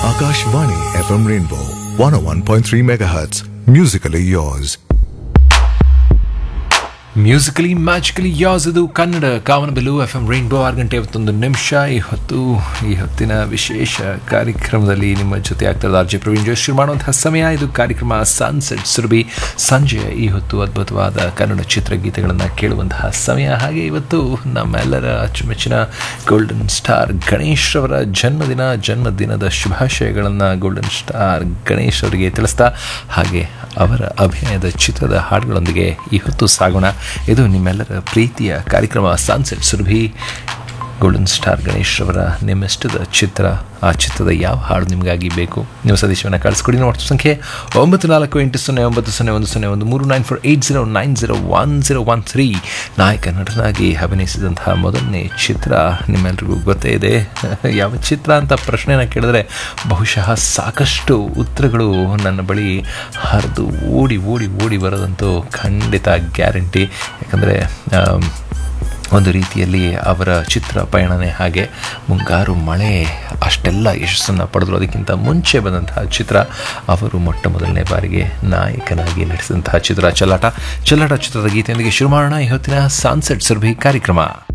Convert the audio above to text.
Akashvani FM Rainbow 101.3 MHz. Musically yours. Musically magically yes ಇದು ಕನ್ನಡ ಕಾಮನಬಿಲ್ಲು F M rainbow ಆರು ಗಂಟೆ ಇವತ್ತೊಂದು ನಿಮಿಷ ಈ ಹೊತ್ತು ಈ ಹೊತ್ತಿನ ವಿಶೇಷ ಕಾರ್ಯಕ್ರಮದಲ್ಲಿ ನಿಮ್ಮ ಜೊತೆ ಆಗ್ತಿರೋದು ಆರ್ ಜೆ ಪ್ರವೀಣ್ ಜೋಶ್ ಶುರು ಮಾಡುವಂತಹ ಸಮಯ ಇದು ಕಾರ್ಯಕ್ರಮ ಸನ್ಸೆಟ್ ಸುರಭಿ ಸಂಜೆ ಈ ಹೊತ್ತು ಅದ್ಭುತವಾದ ಕನ್ನಡ ಚಿತ್ರಗೀತೆಗಳನ್ನು ಕೇಳುವಂತಹ ಸಮಯ ಹಾಗೆ ಇವತ್ತು ನಮ್ಮೆಲ್ಲರ ಅಚ್ಚುಮೆಚ್ಚಿನ ಗೋಲ್ಡನ್ ಸ್ಟಾರ್ ಗಣೇಶ್ ಅವರ ಜನ್ಮದಿನ ಜನ್ಮದಿನದ ಶುಭಾಶಯಗಳನ್ನು ಗೋಲ್ಡನ್ ಸ್ಟಾರ್ ಗಣೇಶ್ ಅವರಿಗೆ ತಿಳಿಸ್ತಾ ಹಾಗೆ ಅವರ ಅಭಿನಯದ ಚಿತ್ರದ ಹಾಡುಗಳೊಂದಿಗೆ ಈ ಹೊತ್ತು ಸಾಗೋಣ ಇದು ನಿಮ್ಮೆಲ್ಲರ ಪ್ರೀತಿಯ ಕಾರ್ಯಕ್ರಮ sunset Surabhi golden star Ganesh ಅವರ ನಿಮ್ಮಿಷ್ಟದ ಚಿತ್ರ ಆ ಚಿತ್ರದ ಯಾವ ಹಾಡು ನಿಮಗಾಗಿ ಬೇಕು ನೀವು ಸಂದೇಶವನ್ನು ಕಳಿಸ್ಕೊಡಿ ನಮ್ಮ ಸಂಖ್ಯೆ ಒಂಬತ್ತು ನಾಲ್ಕು ಎಂಟು ಸೊನ್ನೆ ಒಂಬತ್ತು ಸೊನ್ನೆ ಒಂದು ಸೊನ್ನೆ ಒಂದು ಮೂರು nine four eight zero nine zero one zero one three ನಾಯಕ ನಟನಾಗಿ ಅಭಿನಯಿಸಿದಂತಹ ಮೊದಲನೇ ಚಿತ್ರ ನಿಮ್ಮೆಲ್ರಿಗೂ ಗೊತ್ತೇ ಇದೆ ಯಾವ ಚಿತ್ರ ಅಂತ ಪ್ರಶ್ನೆನ ಕೇಳಿದ್ರೆ ಬಹುಶಃ ಸಾಕಷ್ಟು ಉತ್ತರಗಳು ನನ್ನ ಬಳಿ ಹರಿದು ಓಡಿ ಓಡಿ ಓಡಿ ಬರೋದಂತೂ ಖಂಡಿತ ಗ್ಯಾರಂಟಿ ಯಾಕಂದರೆ ಒಂದು ರೀತಿಯಲ್ಲಿ ಅವರ ಚಿತ್ರ ಪಯಣನೇ ಹಾಗೆ ಮುಂಗಾರು ಮಳೆ ಅಷ್ಟೆಲ್ಲ ಯಶಸ್ಸನ್ನು ಪಡೆದ್ರು ಅದಕ್ಕಿಂತ ಮುಂಚೆ ಬಂದಂತಹ ಚಿತ್ರ ಅವರು ಮೊಟ್ಟ ಮೊದಲನೇ ಬಾರಿಗೆ ನಾಯಕನಾಗಿ ನಡೆಸಿದಂತಹ ಚಿತ್ರ ಚಲಾಟ ಚಲಾಟ ಚಿತ್ರದ ಗೀತೆಯೊಂದಿಗೆ ಶುರು ಮಾಡೋಣ ಈ ಹೊತ್ತಿನ ಸಾನ್ಸೆಟ್ ಸುರಭಿ ಕಾರ್ಯಕ್ರಮ